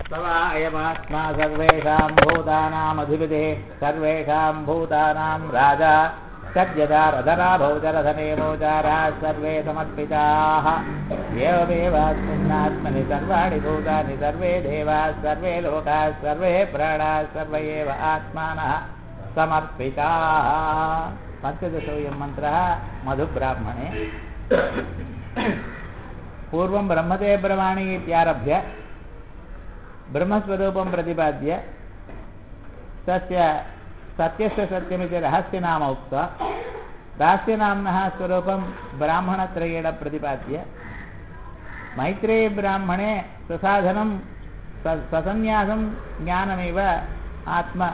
स वा अयमात्मा सर्वेषां भूतानामधिपतिः सर्वेषां भूतानां राजा तद्यदा रथनाभौचरथनेमोचाराः सर्वे समर्पिताः एवमेवास्मिन्नात्मनि सर्वाणि भूतानि सर्वे देवाः सर्वे लोकाः सर्वे प्राणाः सर्व एव आत्मानः समर्पिताः पञ्चदशोऽयं मन्त्रः मधुब्राह्मणे पूर्वं ब्रह्मते ब्रवाणि इत्यारभ्य ब्रह्मस्वरूपं प्रतिपाद्य तस्य सत्यस्य सत्यमिति रहस्यनाम उक्त्वा रहस्यनाम्नः स्वरूपं ब्राह्मणत्रयेण प्रतिपाद्य मैत्रेयीब्राह्मणे स्वसाधनं ससन्न्यासं ज्ञानमेव आत्म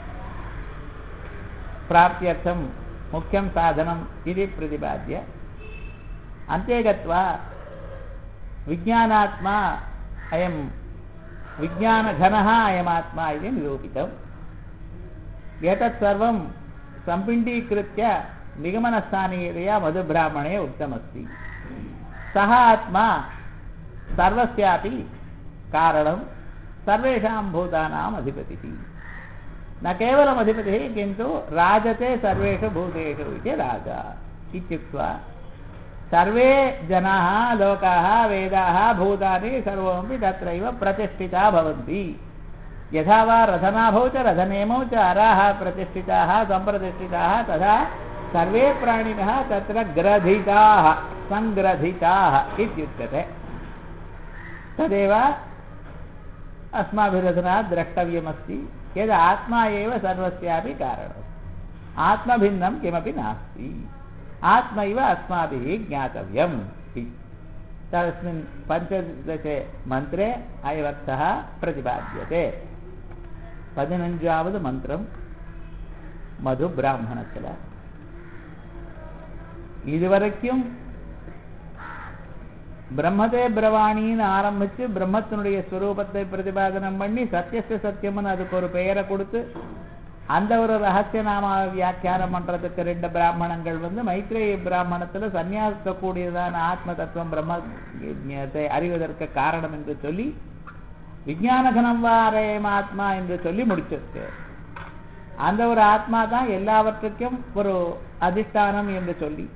प्राप्त्यर्थं मुख्यं साधनम् इति प्रतिपाद्य अन्ते गत्वा विज्ञानात्मा अयं विज्ञानघनः अयमात्मा इति निरूपितम् एतत् सर्वं सम्पिण्डीकृत्य निगमनस्थानीयतया मधुब्राह्मणे उक्तमस्ति सः आत्मा सर्वस्यापि कारणं सर्वेषां भूतानाम् अधिपतिः न केवलम् अधिपतिः किन्तु राजते सर्वेषु भूतेषु इति राजा इत्युक्त्वा सर्वे जनाः लोकाः वेदाः भूतानि सर्वमपि तत्रैव प्रतिष्ठिता भवन्ति यथा वा रथनाभौ च रथनेमौ च अराः प्रतिष्ठिताः सम्प्रतिष्ठिताः तथा सर्वे प्राणिनः तत्र ग्रथिताः सङ्ग्रथिताः इत्युच्यते तदेव अस्माभिरधुना द्रष्टव्यमस्ति यद् आत्मा एव सर्वस्यापि कारणम् आत्मभिन्नं किमपि नास्ति आत्मैव अस्माभिः ज्ञातव्यम् इति तस्मिन् पञ्चदशे मन्त्रे अयवर्थः प्रतिपाद्यते பதினஞ்சாவது மந்திரம் மது பிராமணத்தில் இதுவரைக்கும் பிரம்மதே பிரவாணின்னு ஆரம்பிச்சு பிரம்மத்தினுடைய ஸ்வரூபத்தை பிரதிபாதனம் பண்ணி சத்தியஸ்த சத்தியம்னு அதுக்கு ஒரு பெயரை கொடுத்து அந்த ஒரு ரகசிய நாம வியாக்கியானம் பண்றதுக்கு ரெண்டு பிராமணங்கள் வந்து மைத்ரேய பிராமணத்துல சன்னியாசிக்கக்கூடியதான ஆத்ம தத்துவம் பிரம்மத்தை அறிவதற்கு காரணம் என்று சொல்லி விஜயானகனம் வாரேம் ஆத்மா என்று சொல்லி முடிச்சிருக்கு அந்த ஒரு ஆத்மா தான் எல்லாவற்றுக்கும் ஒரு அதிஷ்டானம் என்று சொல்லி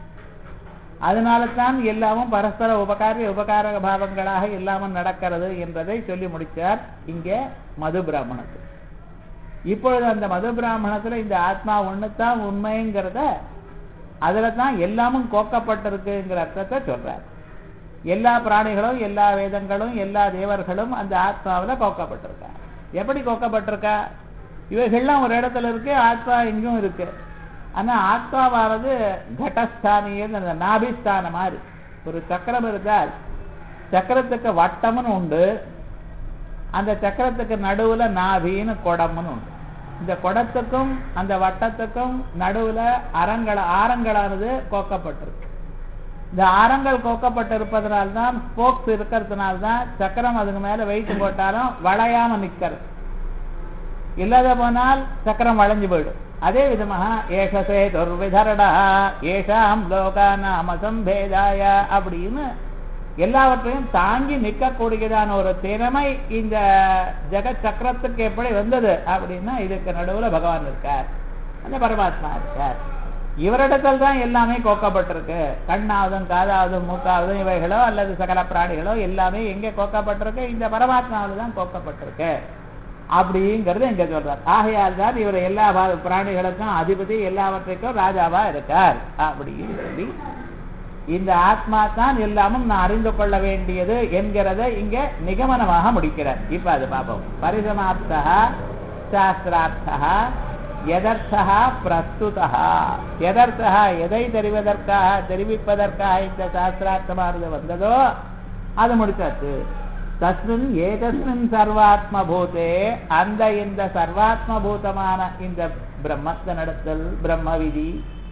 அதனால தான் எல்லாமும் பரஸ்பர உபகார உபகார பாவங்களாக எல்லாமும் நடக்கிறது என்பதை சொல்லி முடித்தார் இங்கே மது பிராமணத்தில் இப்பொழுது அந்த மது பிராமணத்துல இந்த ஆத்மா ஒண்ணுதான் உண்மைங்கிறத அதுல தான் எல்லாமும் கோக்கப்பட்டிருக்குங்கிற அர்த்தத்தை சொல்றார் எல்லா பிராணிகளும் எல்லா வேதங்களும் எல்லா தேவர்களும் அந்த ஆத்மாவில் கோக்கப்பட்டிருக்கா எப்படி கோக்கப்பட்டிருக்கா இவைகள்லாம் ஒரு இடத்துல இருக்கு ஆத்மா எங்கும் இருக்கு ஆனா ஆத்மாவானது கடஸ்தானிய நாபிஸ்தான மாதிரி ஒரு சக்கரம் இருந்தால் சக்கரத்துக்கு வட்டம்னு உண்டு அந்த சக்கரத்துக்கு நடுவுல நாபின்னு குடம்னு உண்டு இந்த குடத்துக்கும் அந்த வட்டத்துக்கும் நடுவுல அரங்கள ஆரங்களானது கோக்கப்பட்டிருக்கு இந்த ஆரங்கள் கோக்கப்பட்டிருப்பதனால்தான் ஸ்போக்ஸ் இருக்கிறதுனால்தான் சக்கரம் அதுக்கு மேல வெயிட் போட்டாலும் வளையாம நிக்கிறது இல்லாத போனால் சக்கரம் வளைஞ்சு போயிடும் அதே விதமாக ஏஷசே துர்விதரணா ஏஷாம் லோகானாம சம்பேதாய அப்படின்னு எல்லாவற்றையும் தாங்கி நிற்கக்கூடியதான ஒரு திறமை இந்த ஜெகத் சக்கரத்துக்கு எப்படி வந்தது அப்படின்னா இதுக்கு நடுவுல பகவான் இருக்கார் அந்த பரமாத்மா இருக்கார் இவரிடத்தில் தான் எல்லாமே கோக்கப்பட்டிருக்கு கண்ணாவதும் காதாவதும் மூக்காவதும் இவைகளோ அல்லது சகல பிராணிகளோ எல்லாமே எங்கே கோக்கப்பட்டிருக்கு இந்த பரமாத்மாவில் தான் கோக்கப்பட்டிருக்கு அப்படிங்கிறது இங்க சொல்றார் ஆகையால் தான் இவர் எல்லா பிராணிகளுக்கும் அதிபதி எல்லாவற்றைக்கும் ராஜாவா இருக்கார் அப்படின்னு சொல்லி இந்த ஆத்மா தான் எல்லாமும் நான் அறிந்து கொள்ள வேண்டியது என்கிறத இங்க நிகமனமாக முடிக்கிறார் இப்ப அது பார்ப்போம் பரிசமாப்தா சாஸ்திரார்த்தா எதர்த்தா பிரஸ்துதா எதர்த்தா எதை தெரிவதற்காக தெரிவிப்பதற்காக இந்த சாஸ்திரார்த்தமானது வந்ததோ அது முடிச்சாச்சு தஸ்மின் ஏதஸ்மின் சர்வாத்ம பூதே அந்த இந்த சர்வாத்ம பூதமான இந்த பிரம்மத்தினிடத்தில் பிரம்ம விதி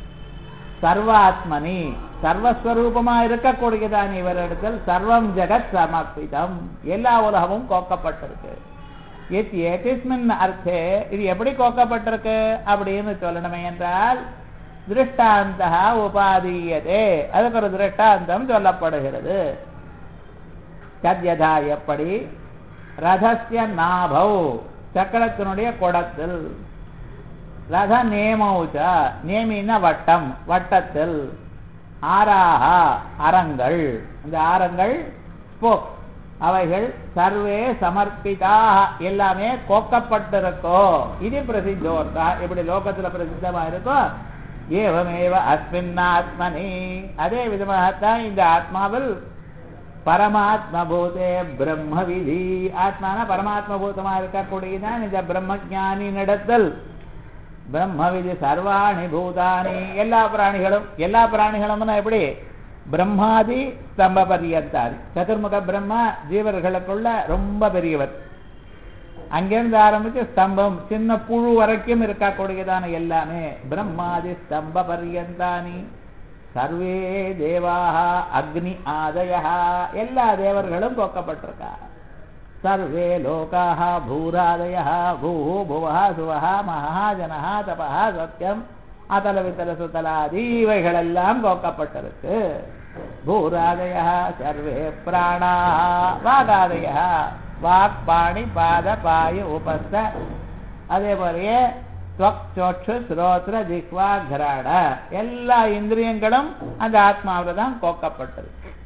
சர்வாத்மனி சர்வஸ்வரூபமா இருக்கக்கூடியதான் இவரிடத்தில் சர்வம் ஜெகத் சமர்ப்பிதம் எல்லா உலகமும் கோக்கப்பட்டிருக்கு ஏதிஸ்மின் அர்த்தே இது எப்படி கோக்கப்பட்டிருக்கு அப்படின்னு சொல்லணுமே என்றால் திருஷ்டாந்த உபாதீயதே அதுக்கு ஒரு திருஷ்டாந்தம் சொல்லப்படுகிறது தத்யதா எப்படி ரதஸ்ய நாபௌ சக்கரத்தினுடைய குடத்தில் ரத நேமௌச்ச நேமின வட்டம் வட்டத்தில் ஆராஹா அரங்கள் இந்த ஆரங்கள் ஸ்போக் அவைகள் சர்வே சமர்ப்பிதாக எல்லாமே கோக்கப்பட்டிருக்கோ இது பிரசித்தோர்த்தா இப்படி லோகத்துல பிரசித்தமா இருக்கோ ஏவமேவ அஸ்மின்னாத்மனி அதே விதமாகத்தான் இந்த ஆத்மாவில் பரமாத்ம பூதே பிரம்ம விதி ஆத்மான பரமாத்ம பூதமா இருக்கக்கூடியதான் இந்த பிரம்ம ஞானி நடத்தல் பிரம்ம விதி சர்வாணி பூதானி எல்லா பிராணிகளும் எல்லா பிராணிகளும்னா எப்படி பிரம்மாதி ஸ்தம்ப பரியந்தாரி சதுர்முக பிரம்மா ஜீவர்களுக்குள்ள ரொம்ப பெரியவர் அங்கிருந்து ஆரம்பிச்சு ஸ்தம்பம் சின்ன புழு வரைக்கும் இருக்கக்கூடியதான எல்லாமே பிரம்மாதி ஸ்தம்ப பரியந்தானி சர்வே தேவாக அக்னி ஆதய எல்லா தேவர்களும் போக்கப்பட்டிருக்கா சர்வே லோகாக பூராதய பூ புவ சுவ மகா ஜனஹ தபா சத்தியம் அதல வித்தல சுத்தலாதி இவைகளெல்லாம் போக்கப்பட்டிருக்கு பூராதய சர்வே பிராணா வாகாதய வாக் பாணி பாத பாயு உபஸ்த அதே போலயே துவக் சோற்று ஸ்ரோத்ர ஜிஹ்வா கிராட எல்லா இந்திரியங்களும் அந்த ஆத்மாவில் தான் கோக்கப்பட்டது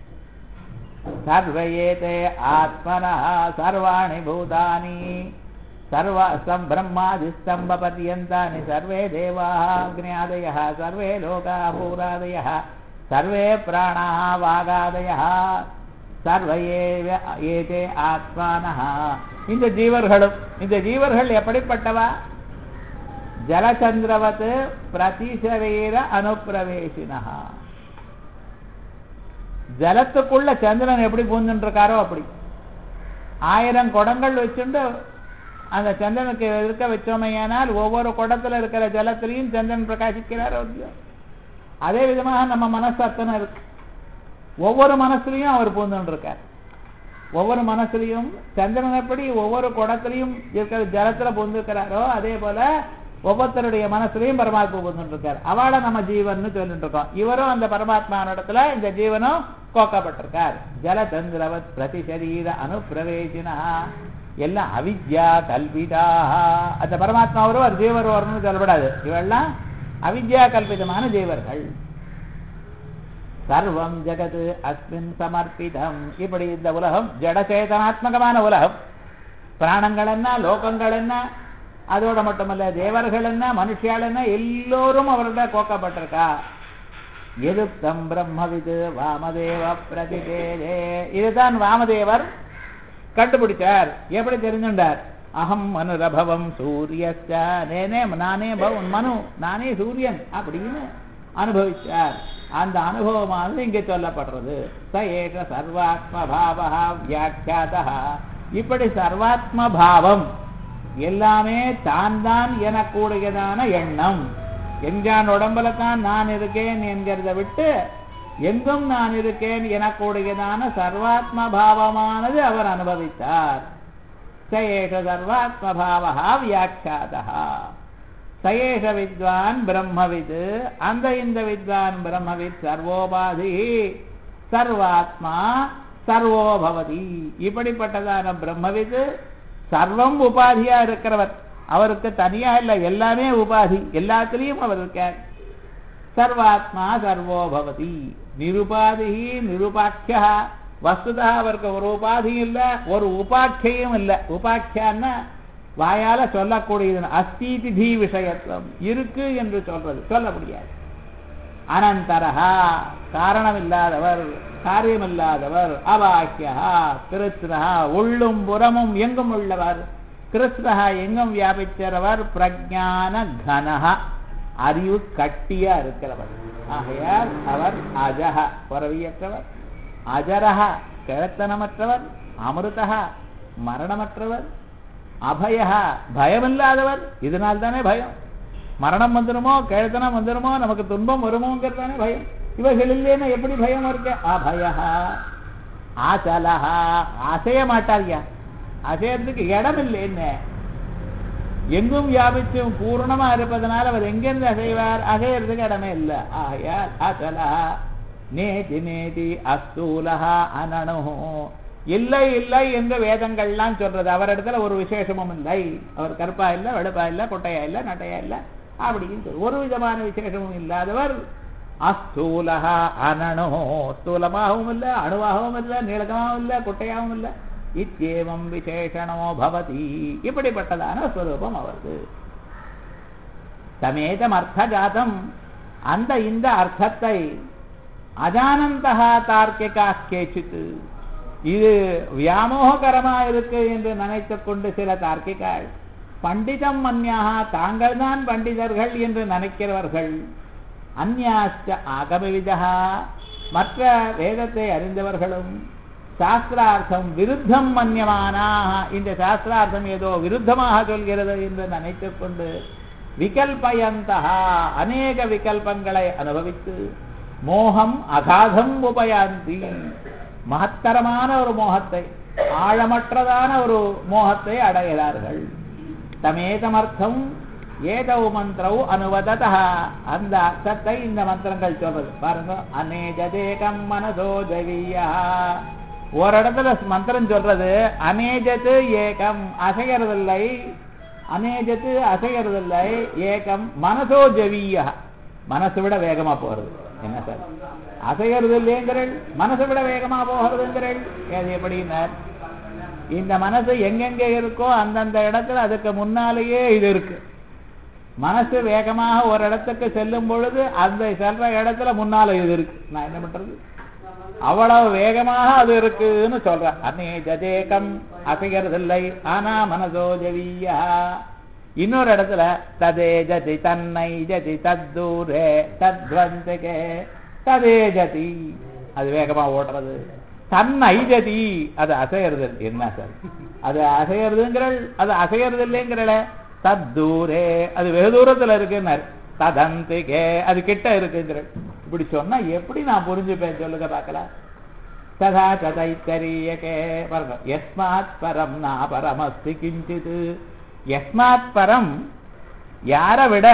சர்வயேதே ஆத்மனா சர்வாணி பூதானி சர்வ ஸ்தம் பிரம்மாதி ஸ்தம்ப பர்யந்தானி சர்வே தேவாः அக்னியாதயः சர்வே லோகா பூராதயः சர்வே பிராணாः வாகாதயः சர்வ ஏவ ஏதே ஆத்மானः இந்த ஜீவர்களும் இந்த ஜீவர்கள் எப்படிப்பட்டவா ஜலச்சந்திரவத் பிரதிசரீர அனுப்பிரவேசினா ஜலத்துக்குள்ள சந்திரன் எப்படி பூந்துட்டு இருக்காரோ அப்படி ஆயிரம் குடங்கள் வச்சுண்டு அந்த சந்திரனுக்கு இருக்க வச்சோமையானால் ஒவ்வொரு குடத்துல இருக்கிற ஜலத்திலையும் சந்திரன் பிரகாசிக்கிறாரோ இல்லையோ அதே விதமாக நம்ம மனசு அத்தனை இருக்கு ஒவ்வொரு மனசுலையும் அவர் பூந்துட்டு இருக்கார் ஒவ்வொரு மனசுலையும் சந்திரன் எப்படி ஒவ்வொரு குடத்திலையும் இருக்கிற ஜலத்துல பூந்துக்கிறாரோ அதே போல ஒவ்வொருத்தருடைய மனசுலையும் பரமாத்மா பூந்துட்டு இருக்கார் அவளை நம்ம ஜீவன் சொல்லிட்டு இருக்கோம் இவரும் அந்த பரமாத்மா இடத்துல இந்த ஜீவனும் கோக்கப்பட்டிருக்கார் ஜலச்சந்திரவத் பிரதிசரீர அனுப்பிரவேசினா எல்லாம் அவித்யா கல்பிதா அந்த பரமாத்மா ஒருவர் ஜீவர் வரணும்னு சொல்லப்படாது இவெல்லாம் அவித்யா கல்பிதமான ஜீவர்கள் சர்வம் ஜெகத் அஸ்மின் சமர்ப்பிதம் இப்படி இந்த உலகம் ஜடச்சேதனாத்மகமான உலகம் பிராணங்கள் என்ன லோகங்கள் என்ன அதோட மட்டுமல்ல தேவர்கள் என்ன மனுஷியால் என்ன எல்லோரும் அவர்கிட்ட கோக்கப்பட்டிருக்கா எதுத்தம் பிரம்மவிது வாமதேவ பிரதிதேதே இதுதான் வாமதேவர் கண்டுபிடிச்சார் எப்படி தெரிஞ்சுண்டார் அகம் மனுரபவம் சூரியஸ்ட நேனே நானே பவன் மனு நானே சூரியன் அப்படின்னு அனுபவிச்சார் அந்த அனுபவமானது இங்கே சொல்லப்படுறது ச ஏக சர்வாத்ம பாவா வியாக்கியாதா இப்படி சர்வாத்ம பாவம் எல்லாமே தான் தான் எனக்கூடியதான எண்ணம் எஞ்சான் உடம்புல தான் நான் இருக்கேன் என்கிறத விட்டு எங்கும் நான் இருக்கேன் எனக்கூடியதான சர்வாத்ம பாவமானது அவர் அனுபவித்தார் சயேஷ சர்வாத்ம பாவா வியாக்கியாதா சயேஷ வித்வான் பிரம்மவித் அந்த இந்த வித்வான் பிரம்மவித் சர்வோபாதி சர்வாத்மா சர்வோ பவதி இப்படிப்பட்டதான பிரம்மவித் சர்வம் உபாதியா இருக்கிறவர் அவருக்கு தனியா இல்லை எல்லாமே உபாதி எல்லாத்திலையும் அவர் இருக்கார் சர்வாத்மா சர்வோ பவதி நிருபாதி நிருபாக்கியா வஸ்துதா அவருக்கு ஒரு உபாதியும் இல்லை ஒரு உபாக்கியம் இல்லை உபாக்கியான்னா வாயால சொல்லக்கூடியது அஸ்தீதி தீ விஷயத்துவம் இருக்கு என்று சொல்றது சொல்ல முடியாது அனந்தரஹா காரணம் இல்லாதவர் காரியமில்லாதவர் அவாக்கியா கிருஷ்ணா உள்ளும் புறமும் எங்கும் உள்ளவர் கிருஷ்ணா எங்கும் வியாபிக்கிறவர் பிரஜான கனஹா அறிவு கட்டியா இருக்கிறவர் ஆகையால் அவர் அஜக புறவியற்றவர் அஜரஹ கிழத்தனமற்றவர் அமிர்தா மரணமற்றவர் அபய பயமில்லாதவர் இதனால் தானே பயம் மரணம் வந்துருமோ கிழத்தனம் வந்துருமோ நமக்கு துன்பம் வருமோங்கிறது தானே பயம் இவைகள் இல்லைன்னா எப்படி பயம் இருக்கு அபய ஆச்சலஹா அசைய மாட்டாரியா அசையறதுக்கு இடம் இல்லை என்ன எங்கும் வியாபிச்சும் பூர்ணமா இருப்பதனால அவர் எங்கிருந்து அசைவார் அசையறதுக்கு இடமே இல்லை ஆகையால் அச்சலஹா நேதி நேதி அஸ்தூலஹா அனனு இல்லை இல்லை என்று வேதங்கள்லாம் சொல்றது அவரிடத்துல ஒரு விசேஷமும் இல்லை அவர் கருப்பா இல்ல வெளுப்பா இல்ல கொட்டையா இல்ல நட்டையா இல்ல அப்படின்னு சொல்லு. ஒரு விதமான விசேஷமும் இல்லாதவர் அஸ்தூலகா அனனோ ஸ்தூலமாகவும் இல்ல அணுவாகவும் இல்ல நீளகமாகவும் இல்ல குட்டையாகவும் இல்ல இத்தேவம் விசேஷணோ பவதி இப்படிப்பட்டதான ஸ்வரூபம் அவருக்கு சமேதம் அர்த்த ஜாதம் அந்த இந்த அர்த்தத்தை அஜானந்தகா தார்க்கிகா கேச்சித்து இது வியாமோககரமா இருக்கு என்று நினைத்துக் கொண்டு சில தார்க்கிகள் பண்டிதம் அந்யாக தாங்கள் தான் பண்டிதர்கள் என்று நினைக்கிறவர்கள் அந்யாச்ச ஆகமவிதா மற்ற வேதத்தை அறிந்தவர்களும் சாஸ்திரார்த்தம் விருத்தம் மன்யமானாக இந்த சாஸ்திரார்த்தம் ஏதோ விருத்தமாக சொல்கிறது என்று நினைத்துக் கொண்டு விகல்பயந்தா அநேக விகல்பங்களை அனுபவித்து மோகம் அகாதம் உபயாந்தி மகத்தரமான ஒரு மோகத்தை ஆழமற்றதான ஒரு மோகத்தை அடைகிறார்கள் தமேதமர்த்தம் ஏதவு மந்திரவு அனுவததா அந்த அர்த்தத்தை இந்த மந்திரங்கள் சொல்றது பாருங்க அநேஜதேகம் மனசோ ஜவியா ஒரு இடத்துல மந்திரம் சொல்றது அநேஜத்து ஏகம் அசையறதில்லை அநேஜத்து அசையறதில்லை ஏகம் மனசோ ஜவியா மனசை விட வேகமா போறது என்ன சார் அசையறது இல்லைங்கிறள் மனசை விட வேகமா போகிறதுங்கிறள் அது எப்படின்னார் இந்த மனசு எங்கெங்க இருக்கோ அந்தந்த இடத்துல அதுக்கு முன்னாலேயே இது இருக்கு மனசு வேகமாக ஒரு இடத்துக்கு செல்லும் பொழுது அந்த செல்ற இடத்துல முன்னால இது இருக்கு நான் என்ன பண்றது அவ்வளவு வேகமாக அது இருக்குன்னு சொல்றேன் அன்னே ஜதேகம் அசைகிறதில்லை ஆனா மனசோ ஜவியா இன்னொரு இடத்துல ததே ஜதி தன்னை ஜதி தத்தூரே தத்வந்தகே ததே ஜதி அது வேகமா ஓடுறது தன்னை ஜதி அது அசையறது என்ன சார் அது அசையறதுங்கிறள் அது அசையறது இல்லைங்கிறள தத்தூரே அது வெகு தூரத்துல இருக்குன்னாரு ததந்திகே அது கிட்ட இருக்குங்கிறள் இப்படி சொன்னா எப்படி நான் புரிஞ்சுப்பேன் சொல்லுங்க பார்க்கலாம் ததா ததைத்தரியகே பாருங்க எஸ்மாத் பரம் நா பரமஸ்தி கிஞ்சித் எஸ்மாத் பரம் யாரை விட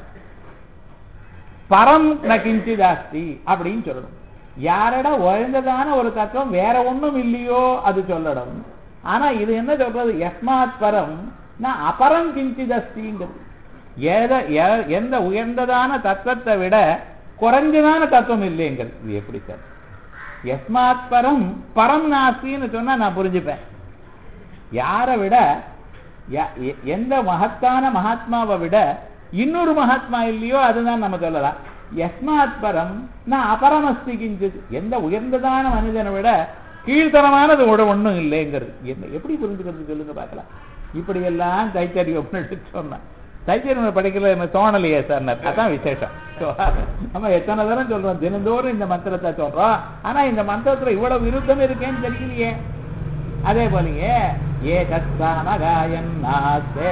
பரம் ந கிஞ்சிதாஸ்தி அப்படின்னு சொல்லணும் யாரிட உயர்ந்ததான ஒரு தத்துவம் வேற ஒண்ணும் இல்லையோ அது சொல்லணும் ஆனா இது என்ன சொல்றது எஸ்மாத் பரம் நான் அபரம் கிஞ்சிதஸ்திங்கிறது எத எ- எந்த உயர்ந்ததான தத்துவத்தை விட குறைஞ்சதான தத்துவம் இல்லைங்கிறது இது எப்படி சார் எஸ்மாத் பரம் பரம் நாஸ்தின்னு சொன்னா நான் புரிஞ்சுப்பேன் யாரை விட ய- எ- எந்த மகத்தான மகாத்மாவை விட இன்னொரு மகாத்மா இல்லையோ அதுதான் நம்ம சொல்லலாம் எஸ்மாத் பரம் நான் அபரமஸ்தி கிஞ்சித் எந்த உயர்ந்ததான மனிதனை விட கீழ்த்தரமானது கூட ஒண்ணும் இல்லைங்கிறது என்ன எப்படி புரிஞ்சுக்கிறது சொல்லுங்க பார்க்கலாம் இப்படி எல்லாம் தைத்தரியம் எடுத்து சொன்னேன் தைத்தரியம் படிக்கல எனக்கு தோணலையே சார் அதான் விசேஷம் So, நம்ம எத்தனை தரம் சொல்றோம் தினந்தோறும் இந்த மந்திரத்தை சொல்றோம் ஆனா இந்த மந்திரத்துல இவ்வளவு விருத்தம் இருக்கேன்னு தெரியலையே அதே போலயே ஏ தத்தாமகாயன் நாஸ்தே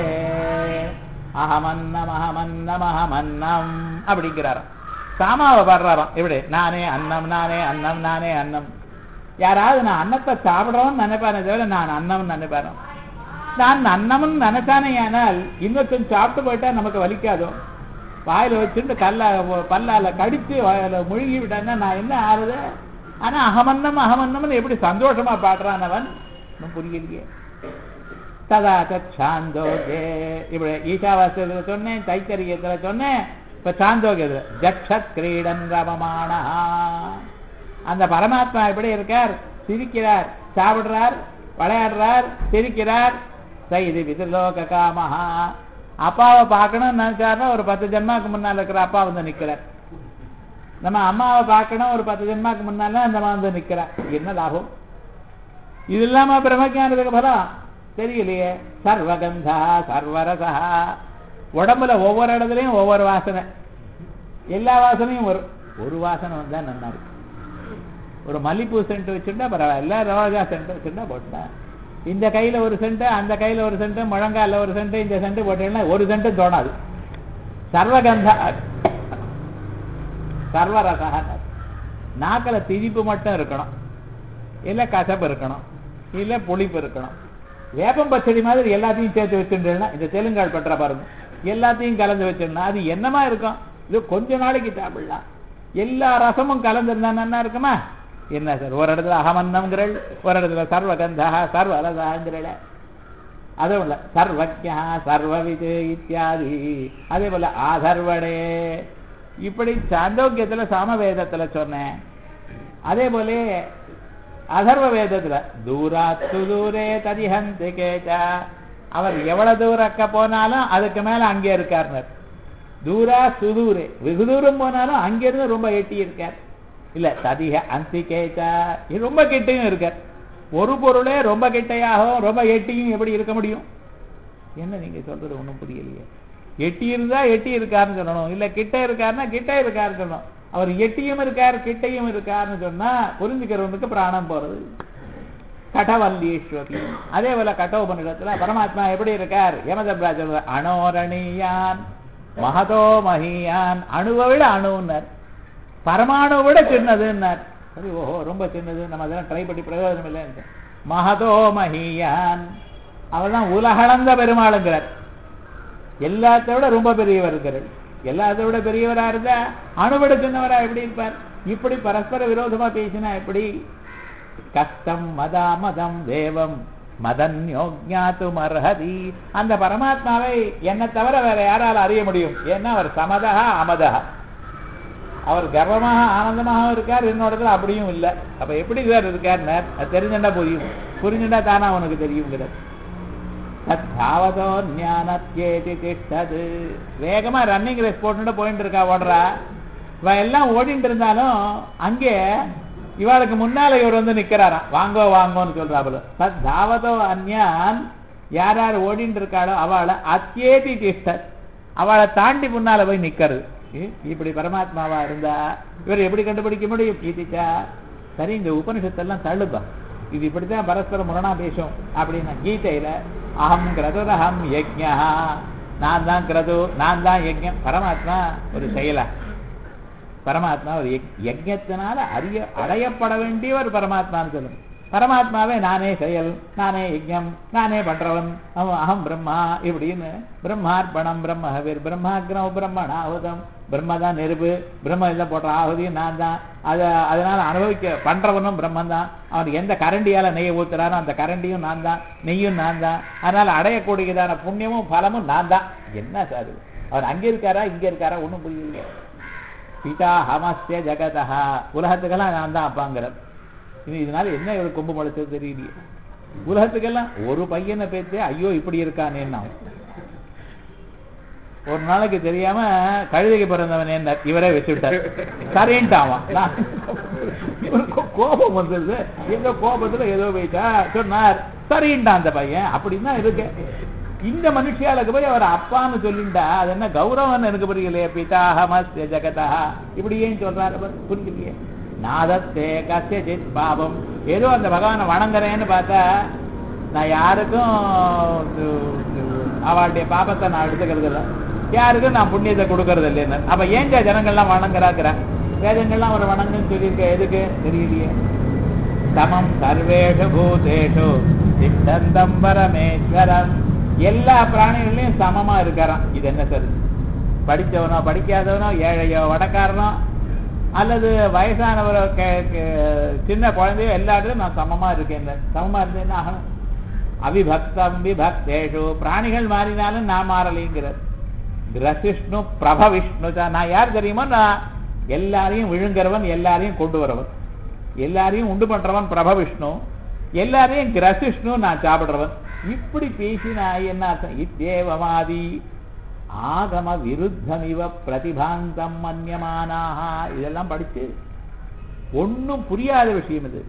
அகமன்னம் அகமன்னம் அகமன்னம் அப்படிங்கிறாராம் சாமாவை பாடுறாராம் இப்படி நானே அன்னம் நானே அன்னம் நானே அன்னம் யாராவது நான் அன்னத்தை சாப்பிடுறோம்னு நினைப்பானே தவிர நான் அன்னம்னு நினைப்பானோ நான் அன்னம்னு நினைச்சானே ஆனால் இன்னொருத்தன் சாப்பிட்டு போயிட்டா நமக்கு வலிக்காதோ வாயில வச்சுட்டு கல்ல பல்லால கடிச்சு வாயில முழுகி விட்டான்னா நான் என்ன ஆறுது ஆனா அகமன்னம் அகமன்னம்னு எப்படி சந்தோஷமா பாடுறான் அவன் ஒண்ணும் புரியலையே ததா சாந்தோகே இப்படி ஈஷாவாசியத்துல சொன்னேன் தைத்தரியத்துல சொன்னேன் இப்ப சாந்தோகியத்துல ஜக்ஷத் கிரீடன் ரமமானா அந்த பரமாத்மா எப்படி இருக்கார் சிரிக்கிறார் சாப்பிடுறார் விளையாடுறார் சிரிக்கிறார் சைது விதிர்லோக காமஹா அப்பாவை பார்க்கணும்னு நினைச்சாருன்னா ஒரு பத்து ஜென்மாக்கு முன்னால இருக்கிற அப்பா வந்து நிக்கிறார் நம்ம அம்மாவை பார்க்கணும் ஒரு பத்து ஜென்மாக்கு முன்னால அந்த அம்மா வந்து நிக்கிறார் என்ன லாபம் இது இல்லாம பிரம்மஜானத்துக்கு பலம் தெரியலையே சர்வகந்தா சர்வரசா உடம்புல ஒவ்வொரு இடத்துலயும் ஒவ்வொரு வாசனை எல்லா வாசனையும் வரும் ஒரு வாசனை வந்தா நல்லா இருக்கு ஒரு மல்லிப்பூ சென்ட் வச்சுட்டா பரவாயில்ல ரோஜா சென்ட் வச்சுட்டா போட்டா இந்த கையில ஒரு சென்ட் அந்த கையில ஒரு சென்ட் முழங்கால ஒரு சென்ட் இந்த சென்ட் போட்டேன்னா ஒரு சென்ட் தோணாது சர்வகந்தா சர்வரசா நாக்கில திரிப்பு மட்டும் இருக்கணும் இல்ல கசப்பு இருக்கணும் இல்ல புளிப்பு இருக்கணும் வேப்பம் பச்சடி மாதிரி எல்லாத்தையும் சேர்த்து வச்சுட்டேன்னா இந்த தெலுங்காள் பண்ற பாருங்க எல்லாத்தையும் கலந்து வச்சிருந்தா அது என்னமா இருக்கும் இது கொஞ்ச நாளைக்கு சாப்பிடலாம் எல்லா ரசமும் கலந்துருந்தா நல்லா இருக்குமா என்ன சார் ஒரு இடத்துல அகமன்னம்ங்கிறள் ஒரு இடத்துல சர்வகந்தா சர்வலதாங்கிறள அதுவும் இல்ல சர்வஜா சர்வவிது இத்தியாதி அதே போல ஆதர்வடே இப்படி சாந்தோக்கியத்துல சாமவேதத்துல சொன்னேன் அதே போல அதர்வ வேதத்துல தூராத்து தூரே ததிஹந்தி கேட்டா அவர் எவ்வளவு தூரக்க போனாலும் அதுக்கு மேல அங்கே இருக்காருனர் தூரா சுதூரே வெகு தூரம் போனாலும் அங்கிருந்து ரொம்ப எட்டி இருக்கார் இல்ல ததிக அந்தி கேட்டா ரொம்ப கிட்டையும் இருக்கார் ஒரு பொருளே ரொம்ப கிட்டையாகவும் ரொம்ப எட்டியும் எப்படி இருக்க முடியும் என்ன நீங்க சொல்றது ஒண்ணும் புரியலையே எட்டி இருந்தா எட்டி இருக்காருன்னு சொல்லணும் இல்ல கிட்ட இருக்காருன்னா கிட்ட இருக்காருன்னு சொல்லணும் அவர் எட்டியும் இருக்கார் கிட்டையும் இருக்காருன்னு சொன்னா புரிஞ்சுக்கிறவனுக்கு பிராணம் போறது கடவல்லீஸ்வரி அதே போல கட்டோபனிடத்துல பரமாத்மா எப்படி இருக்கார் யமதர்ராஜ அணோரணியான் மகதோ மகியான் அணுவை விட அணுன்னார் பரமாணு விட சின்னதுன்னார் சரி ஓஹோ ரொம்ப சின்னது நம்ம அதெல்லாம் ட்ரை பண்ணி பிரயோஜனம் இல்லைன்னு மகதோ மகியான் அவர் தான் உலகளந்த பெருமாளுங்கிறார் எல்லாத்தை விட ரொம்ப பெரியவர்கள் எல்லாத்தை விட பெரியவரா இருந்தா அணுவிட சின்னவரா எப்படி இருப்பார் இப்படி பரஸ்பர விரோதமா பேசினா எப்படி கஷ்டம் மதா மதம் தேவம் மதன்யோஜாத்து மர்ஹதி அந்த பரமாத்மாவை என்ன தவிர வேற யாரால அறிய முடியும் ஏன்னா அவர் சமதா அமதா அவர் கர்வமாக ஆனந்தமாக இருக்கார் என்னோடத்துல அப்படியும் இல்லை அப்ப எப்படி சார் இருக்கார் அது தெரிஞ்சுட்டா புரியும் புரிஞ்சுட்டா தானா அவனுக்கு தெரியுங்கிறது தத்தாவதோ ஞானத்தேதி திஷ்டது வேகமா ரன்னிங் ரேஸ் போட்டுட்டு போயிட்டு இருக்கா ஓடுறா இவ எல்லாம் ஓடிட்டு இருந்தாலும் அங்கே இவாளுக்கு முன்னால இவர் வந்து நிக்கிறாராம் வாங்கோ வாங்கோன்னு சொல்றாப்புல தத்தாவதோ அந்யான் யார் யார் ஓடிட்டு இருக்காளோ அவளை அத்தியேதி திஷ்டத் அவளை தாண்டி முன்னால போய் நிக்கிறது இப்படி பரமாத்மாவா இருந்தா இவர் எப்படி கண்டுபிடிக்க முடியும் கீதிச்சா சரி இந்த உபனிஷத்தெல்லாம் தள்ளுப்பா இது இப்படித்தான் பரஸ்பர முரணா பேசும் அப்படின்னா கீதையில அகம் கிரதுரஹம் யஜ்யா நான் தான் கிரது நான் தான் யஜ்யம் பரமாத்மா ஒரு செயலா பரமாத்மா ஒரு யஜ்யத்தினால அறிய அடையப்பட வேண்டிய ஒரு பரமாத்மான்னு சொல்லும் பரமாத்மாவே நானே செயல் நானே யஜ்யம் நானே பண்றவன் அகம் பிரம்மா இப்படின்னு பிரம்மார்ப்பணம் பிரம்மஹவிர் பிரம்மாக்ரம் பிரம்மணாಹುதம் பிரம்ம தான் நெருப்பு பிரம்ம இதில் போடுற ஆகுதியும் நான் தான் அதை அதனால அனுபவிக்க பண்றவனும் பிரம்மன் தான் அவனுக்கு எந்த கரண்டியால நெய்யை ஊத்துறானோ அந்த கரண்டியும் நான் தான் நெய்யும் நான் தான் அதனால அடையக்கூடியதான புண்ணியமும் பலமும் நான் தான் என்ன சார் அவர் அங்கே இருக்காரா இங்க இருக்காரா ஒன்றும் புரியல பிதா ஹமஸ்ய ஜெகதா உலகத்துக்கெல்லாம் நான் தான் அப்பாங்கிறார் இது இதனால என்ன இவர் கொம்பு முளைச்சது தெரியலையே உலகத்துக்கெல்லாம் ஒரு பையனை பேத்து ஐயோ இப்படி இருக்கானேன்னா ஒரு நாளைக்கு தெரியாம கழுதைக்கு பிறந்தவன் என்ன இவரே வச்சு விட்டார் சரின்ட்டாவான் கோபம் வந்தது எங்க கோபத்துல ஏதோ போயிட்டா சொன்னார் சரின்ட்டான் அந்த பையன் அப்படின்னா இருக்கு இந்த மனுஷியாளுக்கு போய் அவர் அப்பான்னு சொல்லிண்டா அது என்ன கௌரவம் எனக்கு புரியலையே பிதாஹமஸ்ய ஜெகதா இப்படி ஏன் சொல்றாரு அவர் புரியலையே நாதத்தே கசித் பாபம் ஏதோ அந்த பகவானை வணங்குறேன்னு பார்த்தா நான் யாருக்கும் அவளுடைய பாபத்தை நான் எடுத்துக்கிறது இல்லை யாருக்கும் நான் புண்ணியத்தை கொடுக்கறது இல்லைன்னு அப்ப ஏங்க ஜனங்கள்லாம் வணங்குறாக்குற வேதங்கள்லாம் அவர் வணங்குன்னு சொல்லியிருக்க எதுக்கு தெரியலையே சமம் சர்வேஷு பூதேஷு சித்தந்தம் பரமேஸ்வரம் எல்லா பிராணிகள்லயும் சமமா இருக்காராம் இது என்ன சார் படிச்சவனோ படிக்காதவனோ ஏழையோ வடக்காரனோ அல்லது வயசானவரோ சின்ன குழந்தையோ எல்லா இடத்துலயும் நான் சமமா இருக்கேன் சமமா இருந்தேன்னா ஆகணும் அவிபக்தம் விபக்தேஷு பிராணிகள் மாறினாலும் நான் மாறலைங்கிறார் கிரசிஷ்ணு பிரப விஷ்ணு நான் யார் தெரியுமோ நான் எல்லாரையும் விழுங்குறவன் எல்லாரையும் கொண்டு வரவன் எல்லாரையும் உண்டு பண்றவன் பிரப விஷ்ணு எல்லாரையும் கிரசிஷ்ணு நான் சாப்பிடுறவன் இப்படி பேசினா என்ன அர்த்தம் இத்தேவமாதி ஆகம விருத்தமிவ பிரதிபாந்தம் மன்யமானாக இதெல்லாம் படிச்சு ஒன்னும் புரியாத விஷயம் இது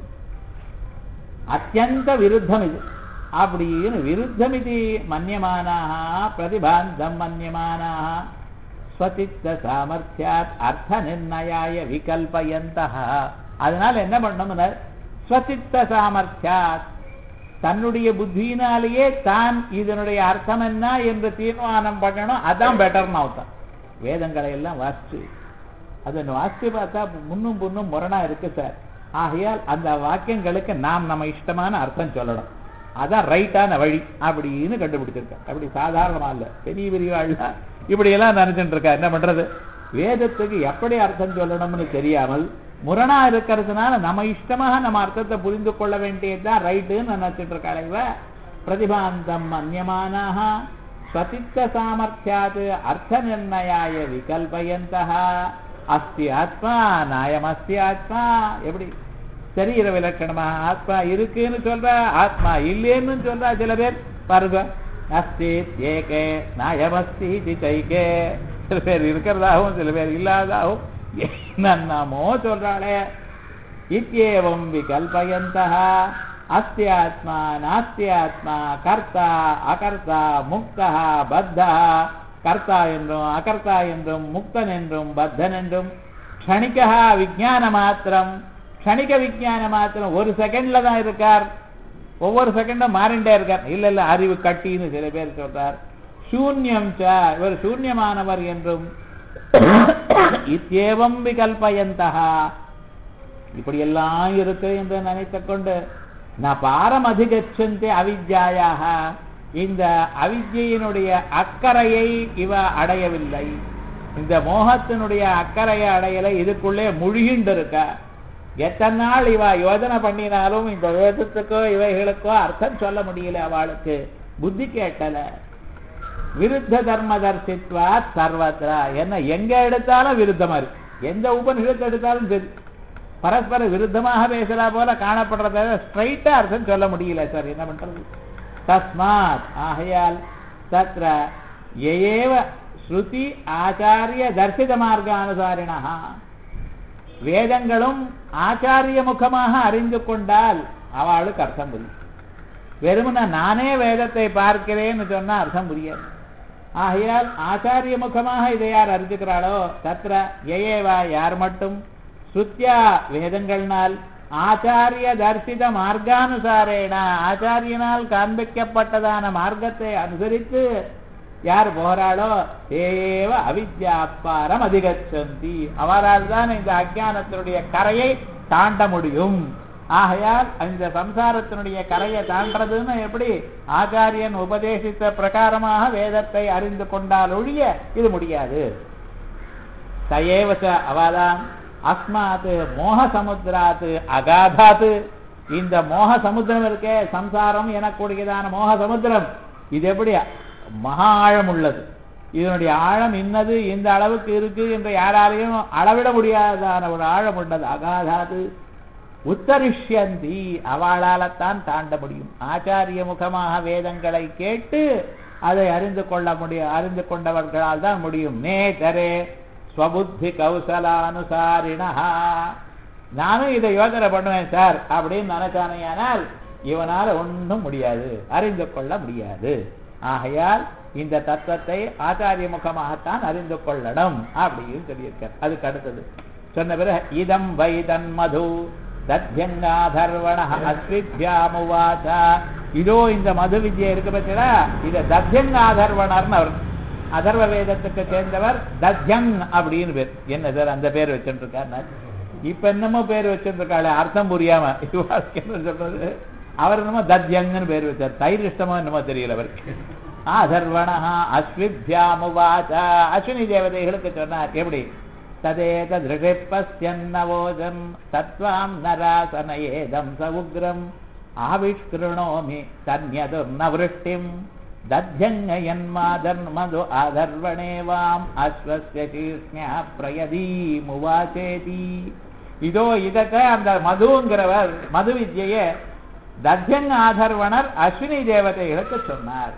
அத்தியந்த விருத்தம் இது அப்படின்னு விருத்தம் இது மன்யமானாக பிரதிபாந்தம் மன்யமானாக ஸ்வசித்த சாமர்த்தியாத் அர்த்த நிர்ணயாய விகல்பயந்த அதனால என்ன பண்ணணும்னா ஸ்வசித்த சாமர்த்தியாத் தன்னுடைய புத்தியினாலேயே தான் இதனுடைய அர்த்தம் என்ன என்று தீர்மானம் பண்ணணும் அதான் பெட்டர்னு அர்த்தம் வேதங்களை எல்லாம் வாசிச்சு அதை வாசிச்சு பார்த்தா முன்னும் புண்ணும் முரணா இருக்கு சார் ஆகையால் அந்த வாக்கியங்களுக்கு நாம் நம்ம இஷ்டமான அர்த்தம் சொல்லணும் அதான் ரைட்டான வழி அப்படின்னு கண்டுபிடிச்சிருக்க அப்படி சாதாரணமா இல்ல பெரிய பெரிய ஆள் இப்படி எல்லாம் நினைச்சுட்டு இருக்கா என்ன பண்றது வேதத்துக்கு எப்படி அர்த்தம் சொல்லணும்னு தெரியாமல் முரணா இருக்கிறதுனால நம்ம இஷ்டமாக நம்ம அர்த்தத்தை புரிந்து கொள்ள வேண்டியதுதான் ரைட்டுன்னு நினைச்சிட்டு இருக்காள் இவ பிரதிபாந்தம் மன்யமானாக ஸ்வசித்த சாமர்த்தியாத் அர்த்த நிர்ணயாய விகல்பயந்தः அஸ்தி ஆத்மா நாயமஸ்தி ஆத்மா எப்படி சரீர விலட்சணமாக ஆத்மா இருக்குன்னு சொல்ற ஆத்மா இல்லைன்னு சொல்றா சில பேர் பாருங்க அஸ்தி ஏகே நாயமஸ்தி திதைகே சில பேர் இருக்கிறதாகவும் சில பேர் இல்லாதாகவும் என்னென்னமோ சொல்றாளே இத்தியேவம் விகல்பயந்தः அஸ்தி ஆத்மா நாஸ்தி ஆத்மா கர்த்தா அகர்த்தா முக்தா பத்தா கர்த்தா என்றும் அகர்த்தா என்றும் முக்தன் என்றும் பத்தன் என்றும் க்ஷணிகா விஜான மாத்திரம் க்ஷணிக விஜான மாத்திரம் ஒரு செகண்ட்ல தான் இருக்கார் ஒவ்வொரு செகண்டும் மாறிண்டே இருக்கார் இல்ல இல்ல அறிவு கட்டின்னு சில பேர் சொல்றார் சூன்யம் ச இவர் சூன்யமானவர் என்றும் இத்தேவம் விகல்பயந்தகா இப்படி எல்லாம் இருக்கு என்று நினைத்துக் கொண்டு நான் பாரம் அதிகச்சந்தே அவித்யாயாக இந்த அவித்யினுடைய அக்கறையை இவ அடையவில்லை இந்த மோகத்தினுடைய அக்கறையை அடையலை இதுக்குள்ளே முழுகிண்டு இருக்க எத்தனை நாள் இவ யோஜனை பண்ணினாலும் இந்த வேதத்துக்கோ இவைகளுக்கோ அர்த்தம் சொல்ல முடியல அவளுக்கு புத்தி கேட்டல விருத்த தர்ம தர்சித்வா சர்வத்ரா என்ன எங்க எடுத்தாலும் விருத்தமா இருக்கு எந்த உபனிஷத்தை எடுத்தாலும் சரி பரஸ்பர விருத்தமாக பேசுறா போல காணப்படுறத ஸ்ட்ரைட்டா அர்த்தம் சொல்ல முடியல சார் என்ன பண்றது தஸ்மாத் ஆகையால் தத்ர ஏவ ஸ்ருதி ஆச்சாரிய தர்சித மார்க்கானுசாரிணா வேதங்களும் ஆச்சாரிய முகமாக அறிந்து கொண்டால் அவளுக்கு அர்த்தம் புரியும் வெறுமன நானே வேதத்தை பார்க்கிறேன்னு சொன்னா அர்த்தம் புரியாது ஆகையால் ஆச்சாரிய முகமாக இதை யார் அறிஞ்சுக்கிறாளோ தத்ர ஏவா யார் மட்டும் ஸ்ருத்யா வேதங்கள்னால் ஆச்சாரிய தரிசித மார்க்கானுசாரேன ஆச்சாரியனால் காண்பிக்கப்பட்டதான மார்க்கத்தை அனுசரித்து யார் போறாளோ தேவ அவித்யாப்பாரம் அதிகச்சந்தி அவரால் தான் இந்த அஜானத்தினுடைய கரையை தாண்ட முடியும் ஆகையால் இந்த சம்சாரத்தினுடைய கரையை தாண்டதுன்னு எப்படி ஆச்சாரியன் உபதேசித்த பிரகாரமாக வேதத்தை அறிந்து கொண்டால் ஒழிய இது முடியாது தயேவச அவாதான் அஸ்மாத் மோக சமுத்திராத் அகாதாத் இந்த மோக சமுத்திரம் இருக்கே சம்சாரம் எனக்கூடியதான மோக சமுத்திரம் இது எப்படி மகா ஆழம் உள்ளது இதனுடைய ஆழம் இன்னது இந்த அளவுக்கு இருக்கு என்று யாராலையும் அளவிட முடியாததான ஒரு ஆழம் உள்ளது அகாதாது உத்தரிஷ்யந்தி அவளால்தான் தாண்ட முடியும் ஆச்சாரிய முகமாக வேதங்களை கேட்டு அதை அறிந்து கொள்ள முடியும் அறிந்து கொண்டவர்களால் தான் முடியும் நேதரே ஸ்வபுத்தி கௌசலானுசாரிணா நானும் இதை யோசனை பண்ணுவேன் சார் அப்படின்னு நினைச்சானேயானால் இவனால ஒன்றும் முடியாது அறிந்து கொள்ள முடியாது ஆகையால் இந்த தத்துவத்தை ஆச்சாரிய முகமாகத்தான் அறிந்து கொள்ளணும் அப்படின்னு சொல்லியிருக்கார் அதுக்கு அடுத்தது சொன்ன பிறகு இதம் வைதன் மது தத்யங்காதர்வண அஸ்வித்யாமுவாச்சா இதோ இந்த மது வித்யை இருக்கு பட்சா இத தத்யங்காதர்வணர்னு அவர் அதர்வ வேதத்துக்கு சேர்ந்தவர் தத்யங் அப்படின்னு பேர் என்ன சார் அந்த பேர் வச்சுட்டு இருக்காரு இப்ப என்னமோ பேர் வச்சுட்டு இருக்காளே அர்த்தம் புரியாம சொல்றது அவர் என்னமோ தத்யங்னு பேர் வச்சார் தயிர் இஷ்டமோ என்னமோ தெரியல அவருக்கு ஆதர்வணா அஸ்வித்யாமுவாச்ச அஸ்வினி தேவதைகளுக்கு சொன்னார் எப்படி ததேத திருஷிப்பஸ்யன்னவோஜம் தத்வாம் நராசனயேதம் ச உக்ரம் ஆவிஷ்கிருணோமி தன்யதுர்ன விருஷ்டிம் தத்யங்கயன்மாதர்மது ஆதர்வணே வாம் அஸ்வஸ்ய சீர்ஷ்ணியா பிரயதீமுவாச்சேதி இதோ இதக்க அந்த மதுங்கிறவர் மது வித்யைய தத்யங் ஆதர்வணர் அஸ்வினி தேவதைகளுக்கு சொன்னார்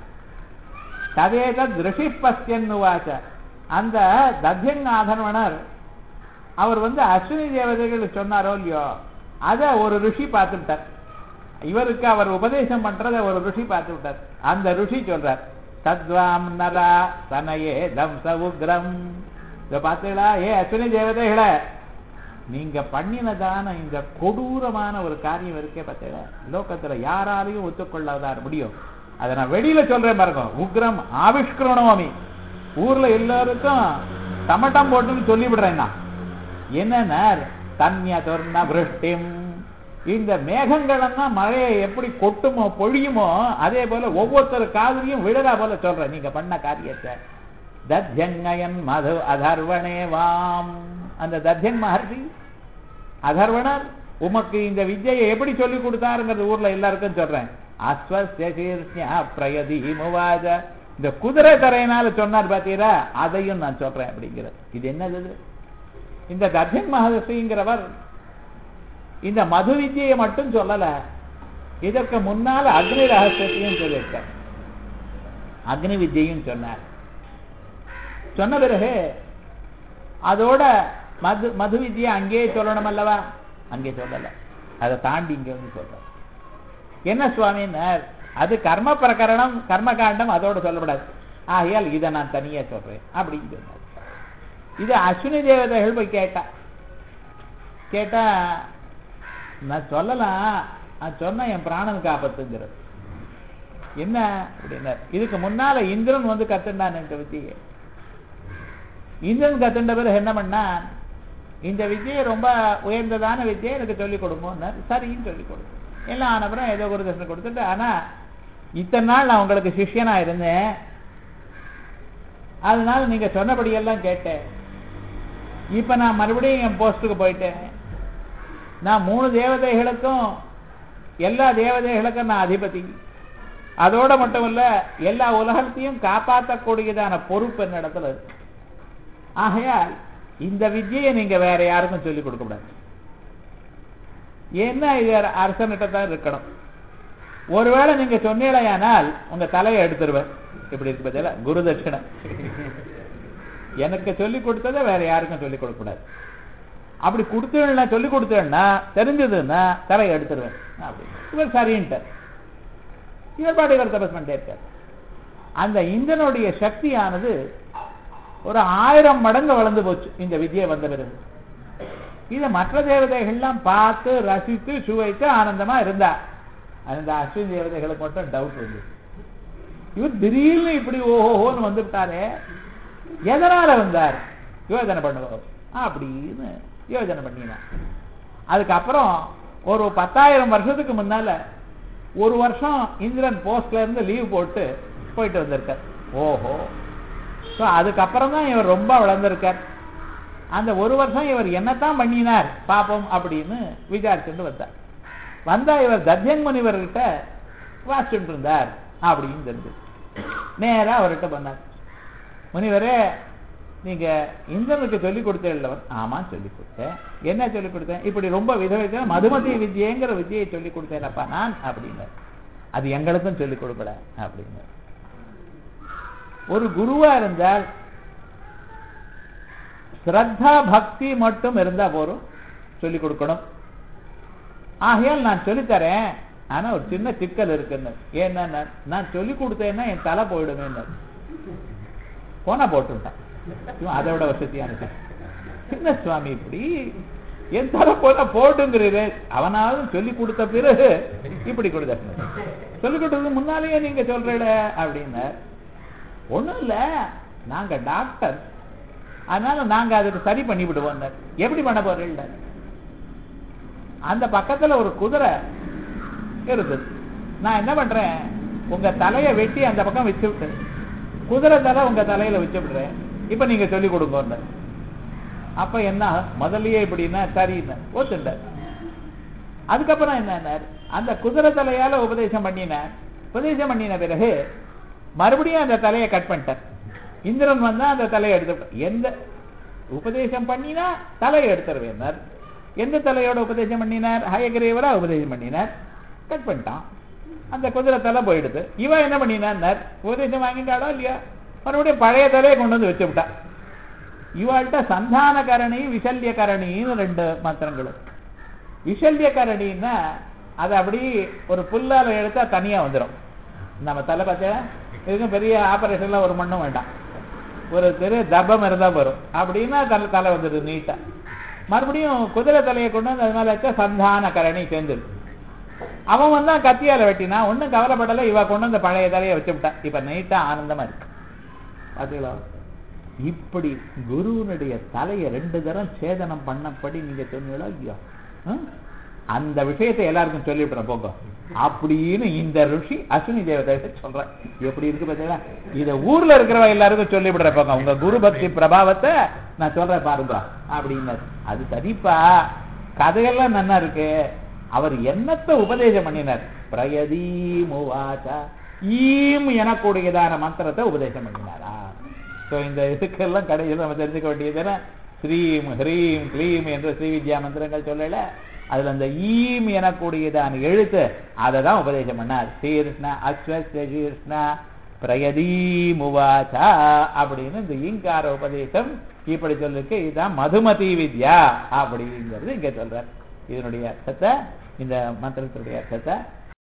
ததேத திருஷிப்பஸ்யன்னுவாச்ச அந்த தத்யங் ஆதர்வணர் அவர் வந்து அஸ்வினி தேவதைகள் சொன்னாரோ இல்லையோ அத ஒரு ருஷி பார்த்துட்டார் இவருக்கு அவர் உபதேசம் பண்றத ஒரு ருஷி பார்த்து விட்டார் அந்த ருஷி சொல்றார் தத்வாம் நரா தனையே தம்ச உக்ரம் இத பார்த்தீங்களா ஏ அஸ்வினி தேவதைகள நீங்க பண்ணினதான இந்த கொடூரமான ஒரு காரியம் இருக்கே பார்த்தீங்களா லோகத்துல யாராலையும் ஒத்துக்கொள்ளாதா முடியும் அதை நான் வெளியில சொல்றேன் பாருங்க உக்ரம் ஆவிஷ்கரணோமி ஊர்ல எல்லாருக்கும் டமட்டம் போட்டுன்னு சொல்லி விடுறேன் நான் என்ன தன்ய தொர்ண விருஷ்டிம் இந்த மேகங்களெல்லாம் மழையை எப்படி கொட்டுமோ பொழியுமோ அதே போல ஒவ்வொருத்தர் காதலியும் விழறா போல சொல்றேன் நீங்க பண்ண காரியத்தை தத்யங்கயன் மது அதர்வணே வாம் அந்த தத்யன் மகர்ஷி அதர்வணர் உமக்கு இந்த வித்யை எப்படி சொல்லி கொடுத்தாருங்கிறது ஊர்ல எல்லாருக்கும் சொல்றேன் அஸ்வசீர்ஷ்யா பிரயதி முவாஜ இந்த குதிரை தரையினால சொன்னார் பாத்தீரா அதையும் நான் சொல்றேன் அப்படிங்கிறது இது என்னது இது? இந்த தர்ஜன் மகர்ஷிங்கிறவர் இந்த மது வித்யை மட்டும் சொல்லல இதற்கு முன்னால அக்னி ரகசியத்தையும் சொல்லியிருக்கார் அக்னி வித்யையும் சொன்னார் சொன்ன பிறகு அதோட மது மது வித்யை அங்கேயே சொல்லணும் அல்லவா அங்கே சொல்லல அதை தாண்டி இங்க வந்து சொல்ற என்ன சுவாமின்னார் அது கர்ம பிரகரணம் கர்ம காண்டம் அதோட சொல்லப்படாது ஆகையால் இதை நான் தனியா சொல்றேன் அப்படின்னு சொன்னார் இது அஸ்வினி தேவதைகள் போய் கேட்டா கேட்டா நான் சொல்லலாம் நான் சொன்ன என் பிராணனுக்கு ஆபத்துங்கிறது என்ன அப்படின்னார் இதுக்கு முன்னால இந்திரன் வந்து கத்துண்டான் இந்த வித்தியை இந்திரன் கத்துண்ட பிறகு என்ன பண்ணான் இந்த வித்தியை ரொம்ப உயர்ந்ததான வித்தியை எனக்கு சொல்லிக் கொடுங்கன்னார் சரின்னு சொல்லிக் கொடுக்கும் எல்லாம் ஆனப்புறம் ஏதோ ஒரு தர்ஷனம் கொடுத்துட்டு ஆனா இத்தனை நாள் நான் உங்களுக்கு சிஷ்யனா இருந்தேன் அதனால நீங்க சொன்னபடியெல்லாம் கேட்டேன் இப்ப நான் மறுபடியும் என் போஸ்டுக்கு போயிட்டேன் நான் மூணு தேவதைகளுக்கும் எல்லா தேவதைகளுக்கும் நான் அதிபதி அதோட மட்டும் இல்ல எல்லா உலகத்தையும் காப்பாற்றக்கூடியதான பொறுப்பு என்னிடத்துல இருக்கு ஆகையால் இந்த வித்தியை நீங்க வேற யாருக்கும் சொல்லிக் கொடுக்க கூடாது ஏன்னா இது அரசனிட்ட தான் இருக்கணும் ஒருவேளை நீங்க சொன்னீழையானால் உங்க தலையை எடுத்துருவேன் இப்படி இருக்கு பதில குரு தட்சிணை எனக்கு சொல்லி கொடுத்ததை வேற யாருக்கும் சொல்லி கொடுக்க கூடாது அப்படி கொடுத்தேன்னா சொல்லி கொடுத்தேன்னா தெரிஞ்சதுன்னா தலையை எடுத்துருவேன் அப்படி இவர் சரின்ட்டார் இவர் பாட்டு இவர் தபஸ் பண்ணிட்டே இருக்கார் அந்த இந்திரனுடைய சக்தியானது ஒரு ஆயிரம் மடங்கு வளர்ந்து போச்சு இந்த வித்தியை வந்த பிறகு இதை மற்ற தேவதைகள்லாம் பார்த்து ரசித்து சுவைத்து ஆனந்தமா இருந்தா அந்த அஸ்வின் தேவதைகளுக்கு மட்டும் டவுட் வந்து இவர் திடீர்னு இப்படி ஓஹோன்னு வந்துவிட்டாரே எதனால வந்தார் யோஜனை பண்ணுவோம் அப்படின்னு யோஜனை பண்ணினா அதுக்கப்புறம் ஒரு பத்தாயிரம் வருஷத்துக்கு முன்னால ஒரு வருஷம் இந்திரன் போஸ்ட்ல இருந்து லீவ் போட்டு போயிட்டு வந்திருக்கார் ஓஹோ ஸோ அதுக்கப்புறம் தான் இவர் ரொம்ப வளர்ந்திருக்கார் அந்த ஒரு வருஷம் இவர் என்னத்தான் பண்ணினார் பாப்போம் அப்படின்னு விசாரிச்சுட்டு வந்தார் வந்தா இவர் தத்யங் முனிவர்கிட்ட வாசிச்சுட்டு இருந்தார் அப்படின்னு தெரிஞ்சு நேரா அவர்கிட்ட பண்ணார் முனிவரே நீங்க இந்திரனுக்கு சொல்லி கொடுத்தேன் ஆமா சொல்லி கொடுத்தேன் என்ன சொல்லி கொடுத்தேன் இப்படி ரொம்ப விதவித மதுமதி வித்யங்கிற வித்தியை சொல்லி கொடுத்தேனப்பா நான் அப்படின்னு அது எங்களுக்கும் சொல்லிக் கொடுக்கல அப்படின்னு ஒரு குருவா இருந்தால் ஸ்ரத்தா பக்தி மட்டும் இருந்தா போரும் சொல்லிக் கொடுக்கணும் ஆகையால் நான் சொல்லித்தரேன் ஆனா ஒரு சின்ன சிக்கல் இருக்குன்னு ஏன்னா நான் சொல்லி கொடுத்தேன்னா என் தலை போயிடுமே போனா போட்டுட்டான் அதை விட வசதியான சின்ன சுவாமி இப்படி என் தலை போனா போட்டுங்கிறீரு அவனாவது சொல்லி கொடுத்த பிறகு இப்படி கொடுத்த சொல்லி கொடுத்தது முன்னாலேயே நீங்க சொல்றீட அப்படின்னு ஒண்ணும் இல்ல நாங்க டாக்டர் அதனால நாங்க அதுக்கு சரி பண்ணி விடுவோம் எப்படி பண்ண போறீங்க அந்த பக்கத்துல ஒரு குதிரை இருந்தது நான் என்ன பண்றேன் உங்க தலைய வெட்டி அந்த பக்கம் வச்சு விட்டு குதிரை தலை உங்க தலையில வச்சு விடுறேன் இப்ப நீங்க சொல்லி கொடுங்க அப்ப என்ன முதல்லயே இப்படின்னா சரின்னு ஒத்துண்ட அதுக்கப்புறம் என்ன அந்த குதிரை தலையால உபதேசம் பண்ணினார் உபதேசம் பண்ணின பிறகு மறுபடியும் அந்த தலையை கட் பண்ணிட்டார் இந்திரன் வந்தா அந்த தலையை எடுத்து எந்த உபதேசம் பண்ணினா தலையை எடுத்துருவேன் எந்த தலையோட உபதேசம் பண்ணினார் ஹயகிரேவரா உபதேசம் பண்ணினார் கட் பண்ணிட்டான் அந்த குதிரை தலை போயிடுது இவன் என்ன பண்ணினார் உபதேசம் வாங்கிட்டாடோ இல்லையா மறுபடியும் பழைய தலையை கொண்டு வந்து வச்சு விட்டா இவாள்கிட்ட சந்தான கரணி விசல்ய கரணின்னு ரெண்டு மந்திரங்களும் விசல்ய கரணின்னா அது அப்படி ஒரு புல்லால எடுத்தா தனியா வந்துடும் நம்ம தலை பார்த்தா இதுக்கும் பெரிய ஆபரேஷன்லாம் ஒரு மண்ணும் வேண்டாம் ஒரு பெரிய தபம் இருந்தா வரும் அப்படின்னா தலை தலை வந்துடுது நீட்டா மறுபடியும் குதிரை தலையை கொண்டு வந்து அது மேல வச்சா சந்தான கரணி சேர்ந்துடும் அவன் வந்தா கத்தியால வெட்டினா ஒண்ணும் கவலைப்படல இவ கொண்டு அந்த பழைய தலையை வச்சு விட்டா இப்ப நீட்டா ஆனந்தமா இருக்கு பாத்தீங்களா இப்படி குருவனுடைய தலையை ரெண்டு தரம் சேதனம் பண்ணபடி நீங்க சொன்னீங்களா ஐயா அந்த விஷயத்தை எல்லாருக்கும் சொல்லிவிடுறேன் போங்க அப்படின்னு இந்த ருஷி அஸ்வினி தேவதை சொல்றேன் எப்படி இருக்கு பார்த்தீங்களா இத ஊர்ல இருக்கிறவ எல்லாருக்கும் சொல்லிவிடுறேன் போங்க உங்க குரு பக்தி பிரபாவத்தை நான் சொல்றேன் பாருங்க அப்படின்னு அது சரிப்பா கதையெல்லாம் நன்னா இருக்கு அவர் என்னத்தை உபதேசம் பண்ணினார் பிரயதீ முவாச்சா ஈம் எனக்கூடியதான மந்திரத்தை உபதேசம் பண்ணினாரா சோ இந்த இதுக்கெல்லாம் கடைசியில் நம்ம தெரிஞ்சுக்க வேண்டியது ஸ்ரீம் ஹ்ரீம் க்ளீம் என்ற ஸ்ரீ வித்யா மந்திரங்கள் சொல்லல அதுல அந்த ஈம் எனக்கூடியதான எழுத்து அதை தான் உபதேசம் பண்ணார் ஸ்ரீகிருஷ்ண அஸ்வஸ்ரீகிருஷ்ண பிரயதீ முவாச்சா அப்படின்னு இந்த ஈங்கார உபதேசம் இப்படி சொல்லிருக்கு இதுதான் மதுமதி வித்யா அப்படிங்கிறது இங்க சொல்றார் இதனுடைய அர்த்தத்தை இந்த மந்திரத்தினுடைய அர்த்தத்தை